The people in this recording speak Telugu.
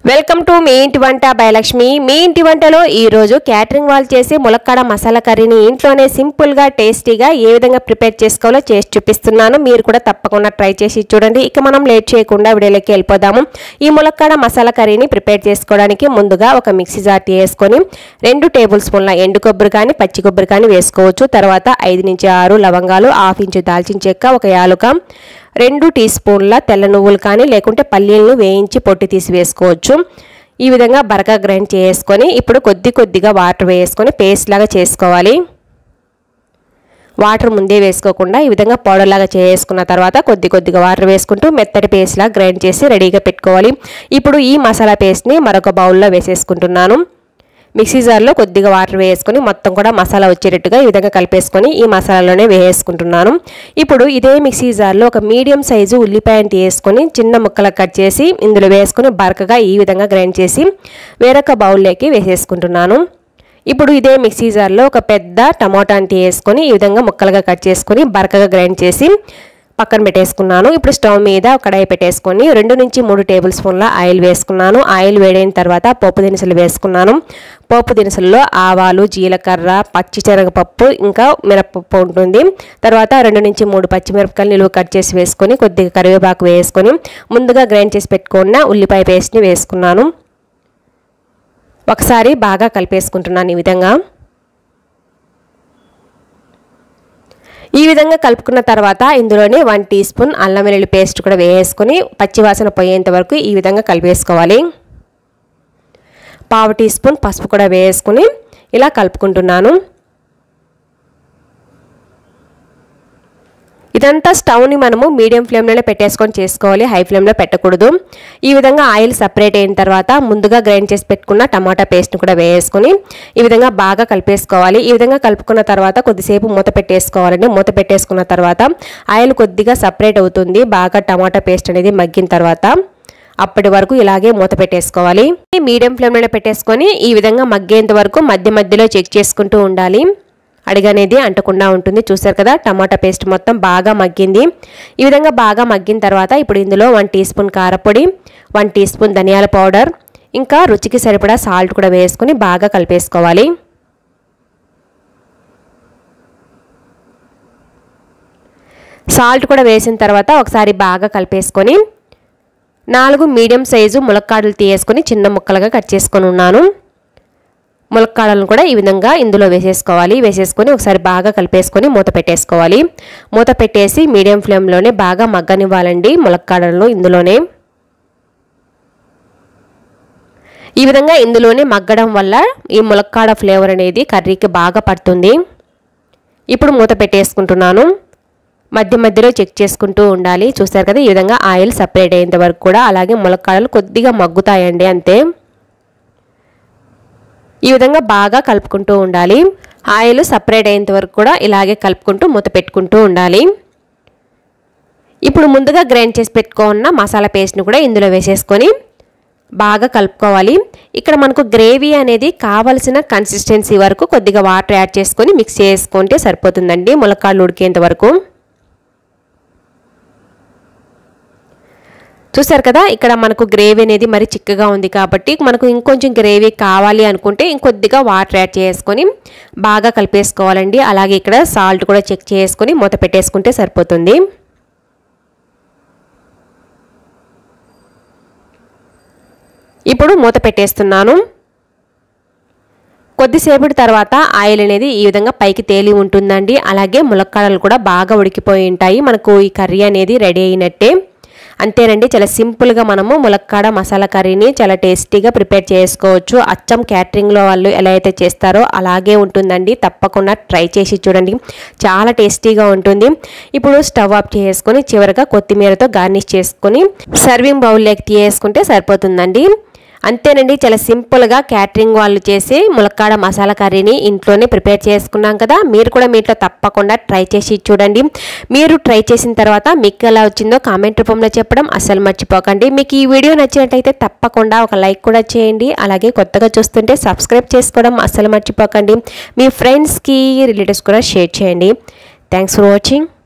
వెల్కమ్ టు మీ ఇంటి వంట భయలక్ష్మి మీ ఇంటి వంటలో ఈ రోజు క్యాటరింగ్ వాళ్ళు చేసి ములక్కాడ మసాలా కర్రీని ఇంట్లోనే సింపుల్ గా టేస్టీగా ఏ విధంగా ప్రిపేర్ చేసుకోవాలో చేసి చూపిస్తున్నాను మీరు కూడా తప్పకుండా ట్రై చేసి చూడండి ఇక మనం లేట్ చేయకుండా వీడియోలోకి వెళ్ళిపోదాము ఈ ములక్కాడ మసాలా కర్రీని ప్రిపేర్ చేసుకోవడానికి ముందుగా ఒక మిక్సీ జార్ వేసుకొని రెండు టేబుల్ స్పూన్ల ఎండు కొబ్బరి కానీ పచ్చి కొబ్బరి కానీ వేసుకోవచ్చు తర్వాత ఐదు నుంచి ఆరు లవంగాలు హాఫ్ ఇంచు దాల్చిన చెక్క ఒక యాలుక రెండు టీ స్పూన్ల తెల్ల నువ్వులు కానీ లేకుంటే పల్లీలను వేయించి పొట్టి తీసి వేసుకోవచ్చు ఈ విధంగా బరగా గ్రైండ్ చేసుకొని ఇప్పుడు కొద్ది కొద్దిగా వాటర్ వేసుకొని పేస్ట్ లాగా చేసుకోవాలి వాటర్ ముందే వేసుకోకుండా ఈ విధంగా పౌడర్ లాగా చేసుకున్న తర్వాత కొద్ది కొద్దిగా వాటర్ వేసుకుంటూ మెత్తటి పేస్ట్ లాగా గ్రైండ్ చేసి రెడీగా పెట్టుకోవాలి ఇప్పుడు ఈ మసాలా పేస్ట్ని మరొక బౌల్లో వేసేసుకుంటున్నాను మిక్సీ జార్లో కొద్దిగా వాటర్ వేసుకొని మొత్తం కూడా మసాలా వచ్చేటట్టుగా ఈ విధంగా కలిపేసుకొని ఈ మసాలాలోనే వేసుకుంటున్నాను ఇప్పుడు ఇదే మిక్సీ జార్లో ఒక మీడియం సైజు ఉల్లిపాయని వేసుకొని చిన్న ముక్కలు కట్ చేసి ఇందులో వేసుకొని బరకగా ఈ విధంగా గ్రైండ్ చేసి వేరొక బౌల్లోకి వేసేసుకుంటున్నాను ఇప్పుడు ఇదే మిక్సీ జార్లో ఒక పెద్ద టమాటాని వేసుకొని ఈ విధంగా ముక్కలుగా కట్ చేసుకొని బరకగా గ్రైండ్ చేసి పక్కన పెట్టేసుకున్నాను ఇప్పుడు స్టవ్ మీద కడాయి పెట్టేసుకొని రెండు నుంచి మూడు టేబుల్ స్పూన్ల ఆయిల్ వేసుకున్నాను ఆయిల్ వేడైన తర్వాత పోపు దినుసులు వేసుకున్నాను పోపు దినుసుల్లో ఆవాలు జీలకర్ర పచ్చి శనగపప్పు ఇంకా మినపప్పు ఉంటుంది తర్వాత రెండు నుంచి మూడు పచ్చిమిరపకాయలు నిలువ కట్ చేసి వేసుకొని కొద్దిగా కరివేపాకు వేసుకొని ముందుగా గ్రైండ్ చేసి పెట్టుకున్న ఉల్లిపాయ పేస్ట్ని వేసుకున్నాను ఒకసారి బాగా కలిపేసుకుంటున్నాను ఈ విధంగా ఈ విధంగా కలుపుకున్న తర్వాత ఇందులోనే వన్ టీ స్పూన్ అల్లం వెల్లుల్లి పేస్ట్ కూడా వేసుకొని పచ్చివాసన పోయేంత వరకు ఈ విధంగా కలిపేసుకోవాలి పావు టీ స్పూన్ పసుపు కూడా వేసుకుని ఇలా కలుపుకుంటున్నాను ఇదంతా స్టవ్ని మనము మీడియం ఫ్లేమ్లోనే పెట్టేసుకొని చేసుకోవాలి హై ఫ్లేమ్లో పెట్టకూడదు ఈ విధంగా ఆయిల్ సపరేట్ అయిన తర్వాత ముందుగా గ్రైండ్ చేసి పెట్టుకున్న టమాటా పేస్ట్ని కూడా వేసుకొని ఈ విధంగా బాగా కలిపేసుకోవాలి ఈ విధంగా కలుపుకున్న తర్వాత కొద్దిసేపు మూత పెట్టేసుకోవాలండి మూత పెట్టేసుకున్న తర్వాత ఆయిల్ కొద్దిగా సపరేట్ అవుతుంది బాగా టమాటా పేస్ట్ అనేది మగ్గిన తర్వాత అప్పటి వరకు ఇలాగే మూత పెట్టేసుకోవాలి మీడియం ఫ్లేమ్లోనే పెట్టేసుకొని ఈ విధంగా మగ్గేంత వరకు మధ్య మధ్యలో చెక్ చేసుకుంటూ ఉండాలి అడిగనేది అంటకుండా ఉంటుంది చూసారు కదా టమాటా పేస్ట్ మొత్తం బాగా మగ్గింది ఈ విధంగా బాగా మగ్గిన తర్వాత ఇప్పుడు ఇందులో వన్ టీ స్పూన్ కారపొడి వన్ టీ స్పూన్ ధనియాల పౌడర్ ఇంకా రుచికి సరిపడా సాల్ట్ కూడా వేసుకుని బాగా కలిపేసుకోవాలి సాల్ట్ కూడా వేసిన తర్వాత ఒకసారి బాగా కలిపేసుకొని నాలుగు మీడియం సైజు ములక్కాడలు తీయేసుకొని చిన్న ముక్కలుగా కట్ చేసుకొని ఉన్నాను ములక్కాడలను కూడా ఈ విధంగా ఇందులో వేసేసుకోవాలి వేసేసుకొని ఒకసారి బాగా కలిపేసుకొని మూత పెట్టేసుకోవాలి మూత పెట్టేసి మీడియం ఫ్లేమ్లోనే బాగా మగ్గనివ్వాలండి ములక్కాడలను ఇందులోనే ఈ విధంగా ఇందులోనే మగ్గడం వల్ల ఈ ములక్కాడ ఫ్లేవర్ అనేది కర్రీకి బాగా పడుతుంది ఇప్పుడు మూత పెట్టేసుకుంటున్నాను మధ్య మధ్యలో చెక్ చేసుకుంటూ ఉండాలి చూస్తారు కదా ఈ విధంగా ఆయిల్ సపరేట్ అయ్యేంత వరకు కూడా అలాగే ములక్కాడలు కొద్దిగా మగ్గుతాయండి అంతే ఈ విధంగా బాగా కలుపుకుంటూ ఉండాలి ఆయిల్ సపరేట్ అయ్యేంత వరకు కూడా ఇలాగే కలుపుకుంటూ మూత పెట్టుకుంటూ ఉండాలి ఇప్పుడు ముందుగా గ్రైండ్ చేసి పెట్టుకున్న మసాలా పేస్ట్ని కూడా ఇందులో వేసేసుకొని బాగా కలుపుకోవాలి ఇక్కడ మనకు గ్రేవీ అనేది కావలసిన కన్సిస్టెన్సీ వరకు కొద్దిగా వాటర్ యాడ్ చేసుకొని మిక్స్ చేసుకుంటే సరిపోతుందండి ములక్కాళ్ళు ఉడికేంత వరకు చూసారు కదా ఇక్కడ మనకు గ్రేవీ అనేది మరి చిక్కగా ఉంది కాబట్టి మనకు ఇంకొంచెం గ్రేవీ కావాలి అనుకుంటే ఇంకొద్దిగా వాటర్ యాడ్ చేసుకొని బాగా కలిపేసుకోవాలండి అలాగే ఇక్కడ సాల్ట్ కూడా చెక్ చేసుకొని మూత పెట్టేసుకుంటే సరిపోతుంది ఇప్పుడు మూత పెట్టేస్తున్నాను కొద్దిసేపటి తర్వాత ఆయిల్ అనేది ఈ విధంగా పైకి తేలి ఉంటుందండి అలాగే ములక్కాడలు కూడా బాగా ఉడికిపోయి ఉంటాయి మనకు ఈ కర్రీ అనేది రెడీ అయినట్టే అంతేనండి చాలా సింపుల్గా మనము ములక్కాడ మసాలా కర్రీని చాలా టేస్టీగా ప్రిపేర్ చేసుకోవచ్చు అచ్చం క్యాటరింగ్లో వాళ్ళు ఎలా అయితే చేస్తారో అలాగే ఉంటుందండి తప్పకుండా ట్రై చేసి చూడండి చాలా టేస్టీగా ఉంటుంది ఇప్పుడు స్టవ్ ఆఫ్ చేసుకొని చివరిగా కొత్తిమీరతో గార్నిష్ చేసుకొని సర్వింగ్ బౌల్లోకి తీసేసుకుంటే సరిపోతుందండి అంతేనండి చాలా సింపుల్గా క్యాటరింగ్ వాళ్ళు చేసి ములక్కాడ మసాలా కర్రీని ఇంట్లోనే ప్రిపేర్ చేసుకున్నాం కదా మీరు కూడా మీ ఇంట్లో తప్పకుండా ట్రై చేసి చూడండి మీరు ట్రై చేసిన తర్వాత మీకు ఎలా వచ్చిందో కామెంట్ రూపంలో చెప్పడం అస్సలు మర్చిపోకండి మీకు ఈ వీడియో నచ్చినట్టయితే తప్పకుండా ఒక లైక్ కూడా చేయండి అలాగే కొత్తగా చూస్తుంటే సబ్స్క్రైబ్ చేసుకోవడం అస్సలు మర్చిపోకండి మీ ఫ్రెండ్స్కి రిలేటివ్స్ కూడా షేర్ చేయండి థ్యాంక్స్ ఫర్ వాచింగ్